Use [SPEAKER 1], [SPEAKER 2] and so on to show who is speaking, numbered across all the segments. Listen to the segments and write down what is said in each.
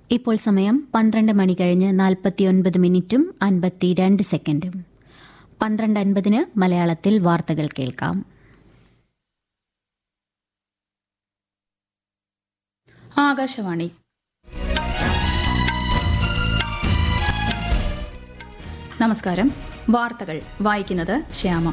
[SPEAKER 1] ഇപ്പോൾ സമയം പന്ത്രണ്ട് മണി കഴിഞ്ഞ് നാൽപ്പത്തിയൊൻപത് മിനിറ്റും അൻപത്തിരണ്ട് സെക്കൻഡും പന്ത്രണ്ട് അൻപതിന് മലയാളത്തിൽ വാർത്തകൾ കേൾക്കാം
[SPEAKER 2] ആകാശവാണി നമസ്കാരം വാർത്തകൾ വായിക്കുന്നത് ശ്യാമ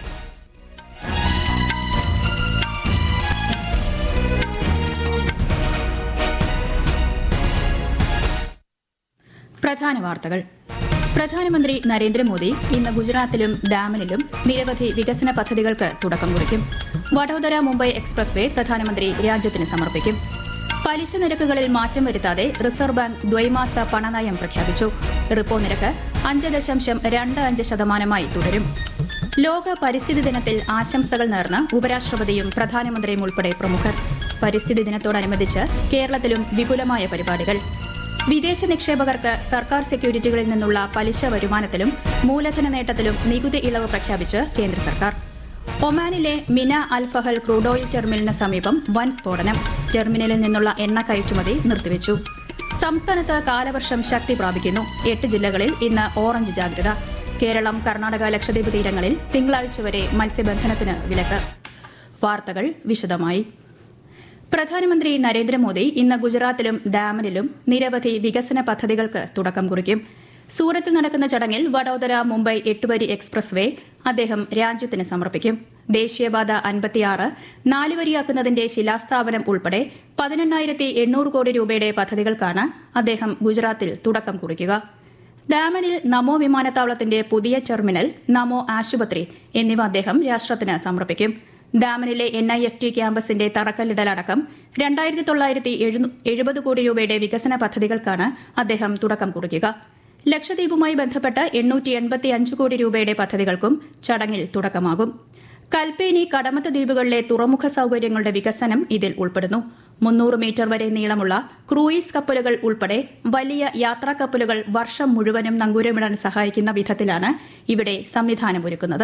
[SPEAKER 2] പ്രധാന വാർത്തകൾ പ്രധാനമന്ത്രി നരേന്ദ്രമോദി ഇന്ന് ഗുജറാത്തിലും ഡാമനിലും നിരവധി വികസന പദ്ധതികൾക്ക് തുടക്കം കുറിക്കും വഡോദര മുംബൈ എക്സ്പ്രസ് വേ പ്രധാനമന്ത്രി രാജ്യത്തിന് സമർപ്പിക്കും പലിശ നിരക്കുകളിൽ മാറ്റം വരുത്താതെ റിസർവ് ബാങ്ക് ദ്വൈമാസ പണനയം പ്രഖ്യാപിച്ചു റിപ്പോ നിരക്ക് അഞ്ച് ദശാംശം രണ്ട് അഞ്ച് ശതമാനമായി തുടരും ലോക പരിസ്ഥിതി ദിനത്തിൽ ആശംസകൾ നേർന്ന് ഉപരാഷ്ട്രപതിയും പ്രധാനമന്ത്രിയും ഉൾപ്പെടെ പ്രമുഖർ പരിസ്ഥിതി ദിനത്തോടനുബന്ധിച്ച് കേരളത്തിലും വിപുലമായ പരിപാടികൾ വിദേശ നിക്ഷേപകർക്ക് സർക്കാർ സെക്യൂരിറ്റികളിൽ നിന്നുള്ള പലിശ വരുമാനത്തിലും മൂലധന നേട്ടത്തിലും നികുതി ഇളവ് പ്രഖ്യാപിച്ച് കേന്ദ്ര സർക്കാർ ഒമാനിലെ മിന അൽ ഫഹൽ ക്രൂഡ് ഓയിൽ ടെർമിനലിന് സമീപം വൻ സ്ഫോടനം ടെർമിനലിൽ നിന്നുള്ള എണ്ണ കയറ്റുമതി നിർത്തിവച്ചു സംസ്ഥാനത്ത് കാലവർഷം ശക്തി പ്രാപിക്കുന്നു എട്ട് ജില്ലകളിൽ ഇന്ന് ഓറഞ്ച് ജാഗ്രത കേരളം കർണാടക ലക്ഷദ്വീപ് തീരങ്ങളിൽ തിങ്കളാഴ്ച വരെ മത്സ്യബന്ധനത്തിന് വിലക്ക് വാർത്തകൾ വിശദമായി പ്രധാനമന്ത്രി നരേന്ദ്രമോദി ഇന്ന് ഗുജറാത്തിലും ഡാമനിലും നിരവധി വികസന പദ്ധതികൾക്ക് തുടക്കം കുറിക്കും സൂറത്തിൽ നടക്കുന്ന ചടങ്ങിൽ വഡോദര മുംബൈ എട്ടുവരി എക്സ്പ്രസ് വേ അദ്ദേഹം രാജ്യത്തിന് സമർപ്പിക്കും ദേശീയപാത അൻപത്തിയാറ് നാലുവരിയാക്കുന്നതിന്റെ ശിലാസ്ഥാപനം ഉൾപ്പെടെ പതിനെണ്ണായിരത്തി എണ്ണൂറ് കോടി രൂപയുടെ പദ്ധതികൾക്കാണ് അദ്ദേഹം ഗുജറാത്തിൽ തുടക്കം കുറിക്കുക ഡാമനിൽ നമോ വിമാനത്താവളത്തിന്റെ പുതിയ ടെർമിനൽ നമോ ആശുപത്രി എന്നിവ അദ്ദേഹം രാഷ്ട്രത്തിന് സമർപ്പിക്കും ഡാമനിലെ എൻ ഐ എഫ് ടി ക്യാമ്പസിന്റെ തറക്കല്ലിടലടക്കം രണ്ടായിരത്തി തൊള്ളായിരത്തി എഴുപത് കോടി രൂപയുടെ വികസന പദ്ധതികൾക്കാണ് അദ്ദേഹം തുടക്കം കുറിക്കുക ലക്ഷദ്വീപുമായി ബന്ധപ്പെട്ട് എണ്ണൂറ്റി എൺപത്തി അഞ്ച് കോടി രൂപയുടെ പദ്ധതികൾക്കും ചടങ്ങിൽ തുടക്കമാകും കൽപ്പേനി കടമത്ത് ദ്വീപുകളിലെ തുറമുഖ സൌകര്യങ്ങളുടെ വികസനം ഇതിൽ ഉൾപ്പെടുന്നു മുന്നൂറ് മീറ്റർ വരെ നീളമുള്ള ക്രൂയിസ് കപ്പലുകൾ ഉൾപ്പെടെ വലിയ യാത്രാ കപ്പലുകൾ വർഷം മുഴുവനും നങ്കൂരമിടാൻ സഹായിക്കുന്ന വിധത്തിലാണ് ഇവിടെ സംവിധാനമൊരുക്കുന്നത്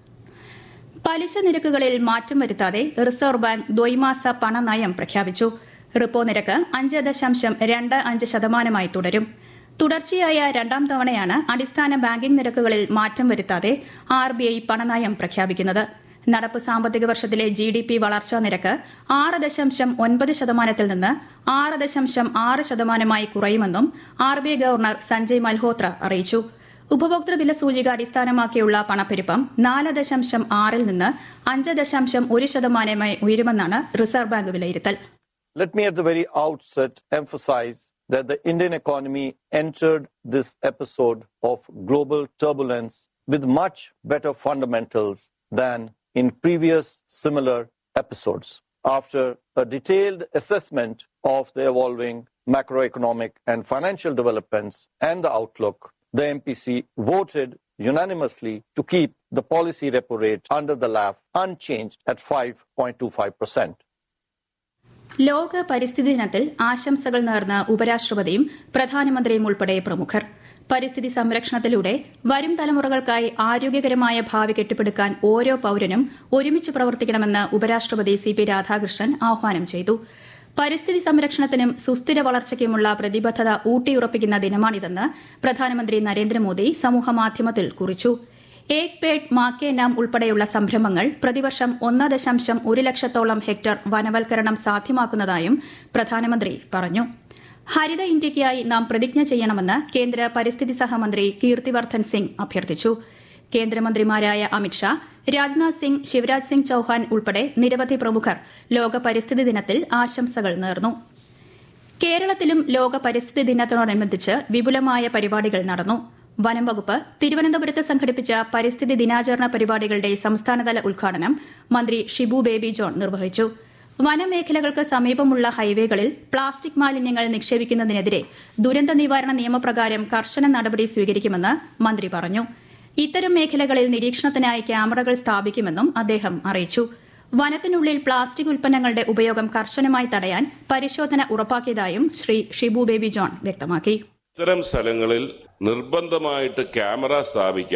[SPEAKER 2] പലിശ നിരക്കുകളിൽ മാറ്റം വരുത്താതെ റിസർവ് ബാങ്ക് ദ്വൈമാസ പണനയം പ്രഖ്യാപിച്ചു റിപ്പോ നിരക്ക് അഞ്ച് ദശാംശം രണ്ട് അഞ്ച് ശതമാനമായി തുടരും തുടർച്ചയായ രണ്ടാം തവണയാണ് അടിസ്ഥാന ബാങ്കിംഗ് നിരക്കുകളിൽ മാറ്റം വരുത്താതെ ആർ ബി ഐ പണനയം പ്രഖ്യാപിക്കുന്നത് നടപ്പ് സാമ്പത്തിക വർഷത്തിലെ ജി ഡി പി വളർച്ചാ നിരക്ക് ആറ് ദശാംശം ഒൻപത് ശതമാനത്തിൽ നിന്ന് ആറ് ദശാംശം ആറ് ശതമാനമായി കുറയുമെന്നും R B I governor Sanjay Malhotra അറിയിച്ചു ഉപഭോക്തൃ വില സൂചിക അടിസ്ഥാനമാക്കിയുള്ള പണപ്പെരുപ്പം നാല് ദശാംശം ആറിൽ നിന്ന് അഞ്ച് ദശാംശം ഒരു ശതമാനമായി ഉയരുമെന്നാണ് റിസർവ് ബാങ്ക് വിലയിരുത്തൽ
[SPEAKER 3] Let me at the very outset emphasize that the Indian economy entered this episode of global turbulence with much better fundamentals than in previous similar episodes. After a detailed assessment of the evolving macroeconomic and financial developments and the outlook, the MPC voted unanimously to keep the policy repo rate under the LAF unchanged at 5.25%.
[SPEAKER 2] ലോക പരിസ്ഥിതി ദിനത്തിൽ ആശംസകൾ നേർന്ന് ഉപരാഷ്ട്രപതിയും പ്രധാനമന്ത്രിയും ഉൾപ്പെടെ പ്രമുഖർ പരിസ്ഥിതി സംരക്ഷണത്തിലൂടെ വരും തലമുറകൾക്കായി ആരോഗ്യകരമായ ഭാവി കെട്ടിപ്പടുക്കാൻ ഓരോ പൌരനും ഒരുമിച്ച് പ്രവർത്തിക്കണമെന്ന് ഉപരാഷ്ട്രപതി സി പി രാധാകൃഷ്ണൻ ആഹ്വാനം ചെയ്തു പരിസ്ഥിതി സംരക്ഷണത്തിനും സുസ്ഥിര വളർച്ചയ്ക്കുമുള്ള പ്രതിബദ്ധത ഊട്ടിയുറപ്പിക്കുന്ന ദിനമാണിതെന്ന് പ്രധാനമന്ത്രി നരേന്ദ്രമോദി സമൂഹമാധ്യമത്തിൽ കുറിച്ചു ഏക് പേഡ് മാക്കേ നാം ഉൾപ്പെടെയുള്ള സംരംഭങ്ങൾ പ്രതിവർഷം ഒന്ന് ദശാംശം ഒരു ലക്ഷത്തോളം ഹെക്ടർ വനവൽക്കരണം സാധ്യമാക്കുന്നതായും പ്രധാനമന്ത്രി പറഞ്ഞു ഹരിത ഇന്ത്യയ്ക്കായി നാം പ്രതിജ്ഞ ചെയ്യണമെന്ന് കേന്ദ്ര പരിസ്ഥിതി സഹമന്ത്രി കീർത്തിവർദ്ധൻ സിംഗ് അഭ്യർത്ഥിച്ചു കേന്ദ്രമന്ത്രിമാരായ അമിത്ഷാ രാജ്നാഥ് സിംഗ് ശിവരാജ് സിംഗ് ചൌഹാൻ ഉൾപ്പെടെ നിരവധി പ്രമുഖർ ലോക പരിസ്ഥിതി ദിനത്തിൽ ആശംസകൾ നേർന്നു കേരളത്തിലും ലോക പരിസ്ഥിതി ദിനത്തോടനുബന്ധിച്ച് വിപുലമായ പരിപാടികൾ നടന്നു വനം വകുപ്പ് തിരുവനന്തപുരത്ത് സംഘടിപ്പിച്ച പരിസ്ഥിതി ദിനാചരണ പരിപാടികളുടെ സംസ്ഥാനതല ഉദ്ഘാടനം മന്ത്രി ഷിബു ബേബി ജോൺ നിർവഹിച്ചു വനമേഖലകൾക്ക് സമീപമുള്ള ഹൈവേകളിൽ പ്ലാസ്റ്റിക് മാലിന്യങ്ങൾ നിക്ഷേപിക്കുന്നതിനെതിരെ ദുരന്ത നിവാരണ നിയമപ്രകാരം കർശന നടപടി സ്വീകരിക്കുമെന്ന് മന്ത്രി പറഞ്ഞു ഇത്തരം മേഖലകളിൽ നിരീക്ഷണത്തിനായി ക്യാമറകൾ സ്ഥാപിക്കുമെന്നും അദ്ദേഹം അറിയിച്ചു വനത്തിനുള്ളിൽ പ്ലാസ്റ്റിക് ഉൽപ്പന്നങ്ങളുടെ ഉപയോഗം കർശനമായി തടയാൻ പരിശോധന ഉറപ്പാക്കിയതായും ശ്രീ ഷിബു ബേബി ജോൺ വ്യക്തമാക്കി
[SPEAKER 4] ഇത്തരം സ്ഥലങ്ങളിൽ നിർബന്ധമായിട്ട് ക്യാമറ സ്ഥാപിക്കാനും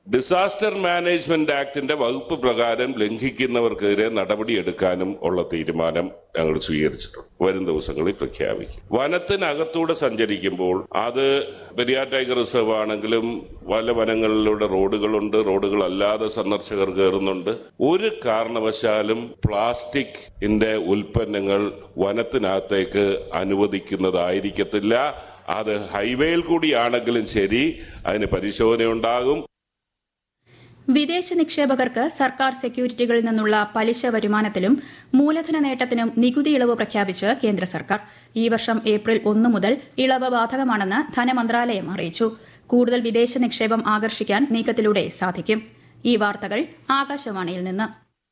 [SPEAKER 4] ഡിസാസ്റ്റർ മാനേജ്മെന്റ് ആക്ടിന്റെ വകുപ്പ് പ്രകാരം ലംഘിക്കുന്നവർക്കെതിരെ നടപടിയെടുക്കാനും ഉള്ള തീരുമാനം ഞങ്ങൾ സ്വീകരിച്ചിട്ടുണ്ട് വരും ദിവസങ്ങളിൽ പ്രഖ്യാപിക്കും വനത്തിനകത്തൂടെ സഞ്ചരിക്കുമ്പോൾ അത് പെരിയാർ ടൈഗർ റിസർവ് ആണെങ്കിലും പല വനങ്ങളിലൂടെ റോഡുകളുണ്ട് റോഡുകളല്ലാതെ സന്ദർശകർ കയറുന്നുണ്ട് ഒരു കാരണവശാലും പ്ലാസ്റ്റിക്കിന്റെ ഉൽപ്പന്നങ്ങൾ വനത്തിനകത്തേക്ക് അനുവദിക്കുന്നതായിരിക്കത്തില്ല അത് ഹൈവേയിൽ കൂടിയാണെങ്കിലും ശരി അതിന് പരിശോധന ഉണ്ടാകും
[SPEAKER 2] വിദേശ നിക്ഷേപകർക്ക് സർക്കാർ സെക്യൂരിറ്റികളിൽ നിന്നുള്ള പലിശ വരുമാനത്തിലും മൂലധന നേട്ടത്തിനും നികുതി ഇളവ് പ്രഖ്യാപിച്ച് കേന്ദ്ര സർക്കാർ ഈ വർഷം ഏപ്രിൽ ഒന്ന് മുതൽ ഇളവ് ബാധകമാണെന്ന് ധനമന്ത്രാലയം അറിയിച്ചു കൂടുതൽ വിദേശ നിക്ഷേപം ആകർഷിക്കാൻ നീക്കത്തിലൂടെ സാധിക്കും ഈ വാർത്തകൾ ആകാശവാണിയിൽ നിന്ന്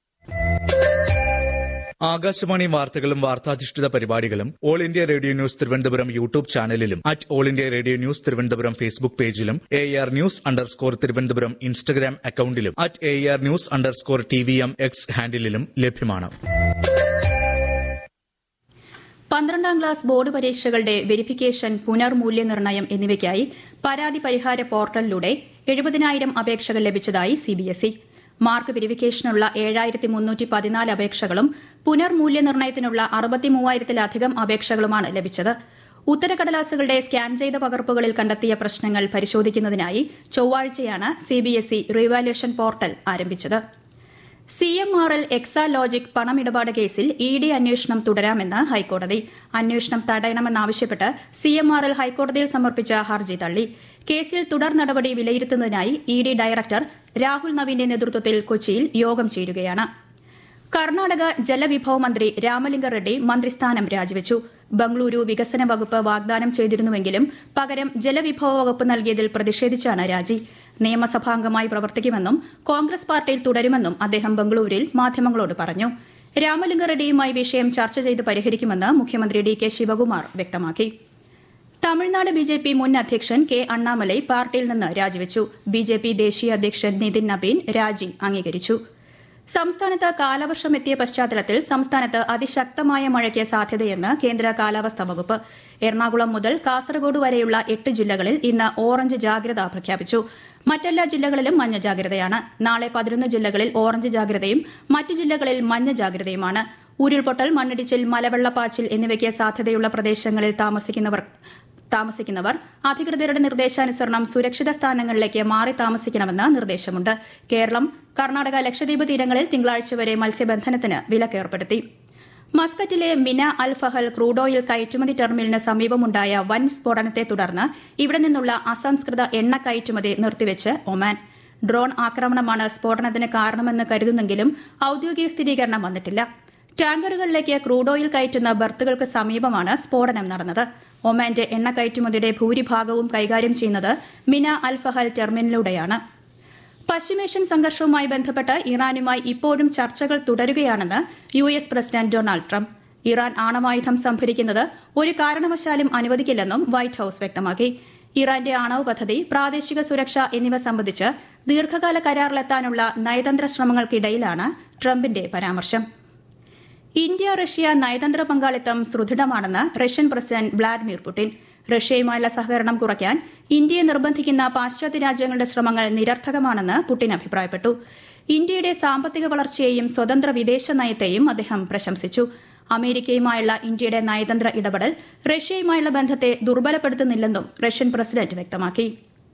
[SPEAKER 5] ആകാശവാണി വാർത്തകളും വാർത്താധിഷ്ഠിത പരിപാടികളും all India radio news Thiruvananthapuram YouTube ചാനലിലും at all India radio news Thiruvananthapuram Facebook പേജിലും A R news underscore Thiruvananthapuram Instagram അക്കൌണ്ടിലും at A R news underscore T V M X ഹാൻഡിലും ലഭ്യമാണ്
[SPEAKER 2] പന്ത്രണ്ടാം ക്ലാസ് ബോർഡ് പരീക്ഷകളുടെ വെരിഫിക്കേഷൻ പുനർമൂല്യനിർണ്ണയം എന്നിവയ്ക്കായി പരാതി പരിഹാര പോർട്ടലിലൂടെ എഴുപതിനായിരം അപേക്ഷകൾ ലഭിച്ചതായി സിബിഎസ്ഇ മാർക്ക് വെരിഫിക്കേഷനുള്ള ഏഴായിരത്തി മുന്നൂറ്റി പതിനാല് അപേക്ഷകളും പുനർമൂല്യനിർണ്ണയത്തിനുള്ള അറുപത്തി മൂവായിരത്തിലധികം അപേക്ഷകളുമാണ് ലഭിച്ചത് ഉത്തരക്കടലാസുകളുടെ സ്കാൻ ചെയ്ത പകർപ്പുകളിൽ കണ്ടെത്തിയ പ്രശ്നങ്ങൾ പരിശോധിക്കുന്നതിനായി ചൊവ്വാഴ്ചയാണ് സിബിഎസ്ഇ റിവാലുവേഷൻ പോർട്ടൽ ആരംഭിച്ചത് C M R L Exalogic പണമിടപാട് കേസിൽ ഇ ഡി അന്വേഷണം തുടരാമെന്ന് ഹൈക്കോടതി അന്വേഷണം തടയണമെന്നാവശ്യപ്പെട്ട് സി എം ആർ എൽ ഹൈക്കോടതിയിൽ സമർപ്പിച്ച ഹർജി തള്ളി കേസിൽ തുടർ നടപടി വിലയിരുത്തുന്നതിനായി ഇ ഡി ഡയറക്ടർ രാഹുൽ നവീന്റെ നേതൃത്വത്തിൽ കൊച്ചിയിൽ യോഗം ചേരുകയാണ് കർണാടക ജലവിഭവ മന്ത്രി രാമലിംഗ റെഡ്ഡി മന്ത്രിസ്ഥാനം രാജിവെച്ചു ബംഗളൂരു വികസന വകുപ്പ് വാഗ്ദാനം ചെയ്തിരുന്നുവെങ്കിലും പകരം ജലവിഭവ വകുപ്പ് നൽകിയതിൽ പ്രതിഷേധിച്ചാണ് രാജി നിയമസഭാംഗമായി പ്രവർത്തിക്കുമെന്നും കോൺഗ്രസ് പാർട്ടിയിൽ തുടരുമെന്നും അദ്ദേഹം ബംഗളൂരുവിൽ മാധ്യമങ്ങളോട് പറഞ്ഞു രാമലിംഗ റെഡ്ഡിയുമായി വിഷയം ചർച്ച ചെയ്ത് പരിഹരിക്കുമെന്ന് മുഖ്യമന്ത്രി ഡി കെ ശിവകുമാർ വ്യക്തമാക്കി തമിഴ്നാട് ബി ജെ പി മുൻ അധ്യക്ഷൻ കെ അണ്ണാമലൈ പാർട്ടിയിൽ നിന്ന് രാജിവെച്ചു ബി ജെ പി ദേശീയ അധ്യക്ഷൻ നിതിൻ നബീൻ രാജി അംഗീകരിച്ചു സംസ്ഥാനത്ത് കാലവർഷം എത്തിയ പശ്ചാത്തലത്തിൽ സംസ്ഥാനത്ത് അതിശക്തമായ മഴയ്ക്ക് സാധ്യതയെന്ന് കേന്ദ്ര കാലാവസ്ഥാ വകുപ്പ് എറണാകുളം മുതൽ കാസർഗോഡ് വരെയുള്ള എട്ട് ജില്ലകളിൽ ഇന്ന് ഓറഞ്ച് ജാഗ്രത പ്രഖ്യാപിച്ചു മറ്റെല്ലാ ജില്ലകളിലും മഞ്ഞ ജാഗ്രതയാണ് നാളെ പതിനൊന്ന് ജില്ലകളിൽ ഓറഞ്ച് ജാഗ്രതയും മറ്റ് ജില്ലകളിൽ മഞ്ഞ ജാഗ്രതയുമാണ് ഉരുൾപൊട്ടൽ മണ്ണിടിച്ചിൽ മലവെള്ളപ്പാച്ചിൽ എന്നിവയ്ക്ക് സാധ്യതയുള്ള പ്രദേശങ്ങളിൽ താമസിക്കുന്നവർ താമസിക്കുന്നവർ അധികൃതരുടെ നിർദ്ദേശാനുസരണം സുരക്ഷിത സ്ഥാനങ്ങളിലേക്ക് മാറി താമസിക്കണമെന്ന് നിർദ്ദേശമുണ്ട് കേരളം കർണാടക ലക്ഷദ്വീപ് തീരങ്ങളിൽ തിങ്കളാഴ്ച വരെ മത്സ്യബന്ധനത്തിന് വിലക്കേർപ്പെടുത്തി മസ്കറ്റിലെ മിന അൽ ഫഹൽ ക്രൂഡ് ഓയിൽ കയറ്റുമതി ടെർമിനലിന് സമീപമുണ്ടായ വൻ സ്ഫോടനത്തെ തുടർന്ന് ഇവിടെ നിന്നുള്ള അസംസ്കൃത എണ്ണ കയറ്റുമതി നിർത്തിവെച്ച് ഒമാൻ ഡ്രോൺ ആക്രമണമാണ് സ്ഫോടനത്തിന് കാരണമെന്ന് കരുതുന്നെങ്കിലും ഔദ്യോഗിക സ്ഥിരീകരണം വന്നിട്ടില്ല ടാങ്കറുകളിലേക്ക് ക്രൂഡ് ഓയിൽ കയറ്റുന്ന ബർത്തുകൾക്ക് സമീപമാണ് സ്ഫോടനം നടന്നത് ഒമാന്റെ എണ്ണ കയറ്റുമതിയുടെ ഭൂരിഭാഗവും കൈകാര്യം ചെയ്യുന്നത് മിന അൽ ഫഹൽ ടെർമിനലിലൂടെയാണ് പശ്ചിമേഷ്യൻ സംഘർഷവുമായി ബന്ധപ്പെട്ട് ഇറാനുമായി ഇപ്പോഴും ചർച്ചകൾ തുടരുകയാണെന്ന് U S president Donald Trump Iran ആണവായുധം സംഭരിക്കുന്നത് ഒരു കാരണവശാലും അനുവദിക്കില്ലെന്നും വൈറ്റ് ഹൌസ് വ്യക്തമാക്കി ഇറാന്റെ ആണവ പദ്ധതി പ്രാദേശിക സുരക്ഷ എന്നിവ സംബന്ധിച്ച് ദീർഘകാല കരാറിലെത്താനുള്ള നയതന്ത്ര ശ്രമങ്ങൾക്കിടയിലാണ് ട്രംപിന്റെ പരാമർശം ഇന്ത്യ റഷ്യ നയതന്ത്ര പങ്കാളിത്തം സുദൃഢമാണെന്ന് റഷ്യൻ പ്രസിഡന്റ് വ്ളാഡിമിർ പുടിൻ റഷ്യയുമായുള്ള സഹകരണം കുറയ്ക്കാൻ ഇന്ത്യയെ നിർബന്ധിക്കുന്ന പാശ്ചാത്യ രാജ്യങ്ങളുടെ ശ്രമങ്ങൾ നിരർത്ഥകമാണെന്ന് പുടിൻ അഭിപ്രായപ്പെട്ടു ഇന്ത്യയുടെ സാമ്പത്തിക വളർച്ചയെയും സ്വതന്ത്ര വിദേശ നയത്തെയും അദ്ദേഹം പ്രശംസിച്ചു അമേരിക്കയുമായുള്ള ഇന്ത്യയുടെ നയതന്ത്ര ഇടപെടൽ റഷ്യയുമായുള്ള ബന്ധത്തെ ദുർബലപ്പെടുത്തുന്നില്ലെന്നും റഷ്യൻ പ്രസിഡന്റ് വ്യക്തമാക്കി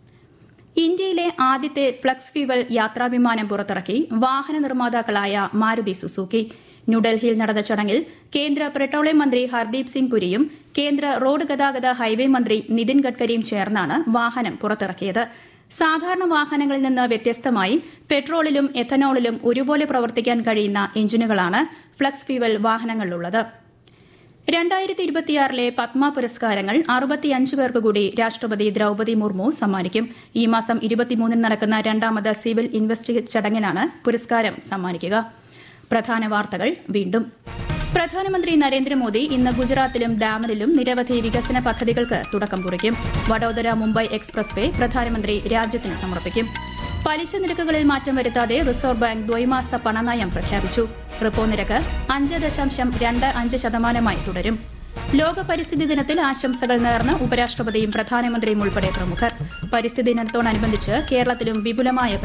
[SPEAKER 2] ഇന്ത്യയിലെ ആദ്യത്തെ ഫ്ലക്സ് ഫ്യൂവൽ യാത്രാവിമാനം പുറത്തിറക്കി വാഹന നിർമ്മാതാക്കളായ മാരുതി സുസുക്കി ന്യൂഡൽഹിയിൽ നടന്ന ചടങ്ങിൽ കേന്ദ്ര പെട്രോളിയം മന്ത്രി ഹർദീപ് സിംഗ് പുരിയും കേന്ദ്ര റോഡ് ഗതാഗത ഹൈവേ മന്ത്രി നിതിൻ ഗഡ്കരിയും ചേർന്നാണ് വാഹനം പുറത്തിറക്കിയത് സാധാരണ വാഹനങ്ങളിൽ നിന്ന് വ്യത്യസ്തമായി പെട്രോളിലും എഥനോളിലും ഒരുപോലെ പ്രവർത്തിക്കാൻ കഴിയുന്ന എഞ്ചിനുകളാണ് ഫ്ലക്സ് ഫ്യൂവൽ വാഹനങ്ങളിലുള്ളത് രണ്ടായിരത്തി ഇരുപത്തിയാറിലെ പത്മ പുരസ്കാരങ്ങൾ അറുപത്തിയഞ്ച് പേർക്ക് കൂടി രാഷ്ട്രപതി ദ്രൌപതി മുർമു സമ്മാനിക്കും ഈ മാസം ഇരുപത്തിമൂന്നിന് നടക്കുന്ന രണ്ടാമത് സിവിൽ ഇൻവെസ്റ്റിഗേറ്റ് ചടങ്ങിലാണ് പുരസ്കാരം സമ്മാനിക്കുക പ്രധാന വാർത്തകൾ വീണ്ടും പ്രധാനമന്ത്രി നരേന്ദ്രമോദി ഇന്ന് ഗുജറാത്തിലും ഡാമനിലും നിരവധി വികസന പദ്ധതികൾക്ക് തുടക്കം കുറിക്കും വഡോദര മുംബൈ എക്സ്പ്രസ് വേ പ്രധാനമന്ത്രി രാജ്യത്തിന് സമർപ്പിക്കും പലിശ നിരക്കുകളിൽ മാറ്റം വരുത്താതെ റിസർവ് ബാങ്ക് ദ്വൈമാസ പണനയം പ്രഖ്യാപിച്ചു റിപ്പോ നിരക്ക് അഞ്ച് ദശാംശം രണ്ട് അഞ്ച് ശതമാനമായി തുടരും ലോക പരിസ്ഥിതി ദിനത്തിൽ ആശംസകൾ നേർന്ന് ഉപരാഷ്ട്രപതിയും പ്രധാനമന്ത്രിയും ഉൾപ്പെടെ പ്രമുഖർ പരിസ്ഥിതി ദിനത്തോടനുബന്ധിച്ച് കേരളത്തിലും വിപുലമായ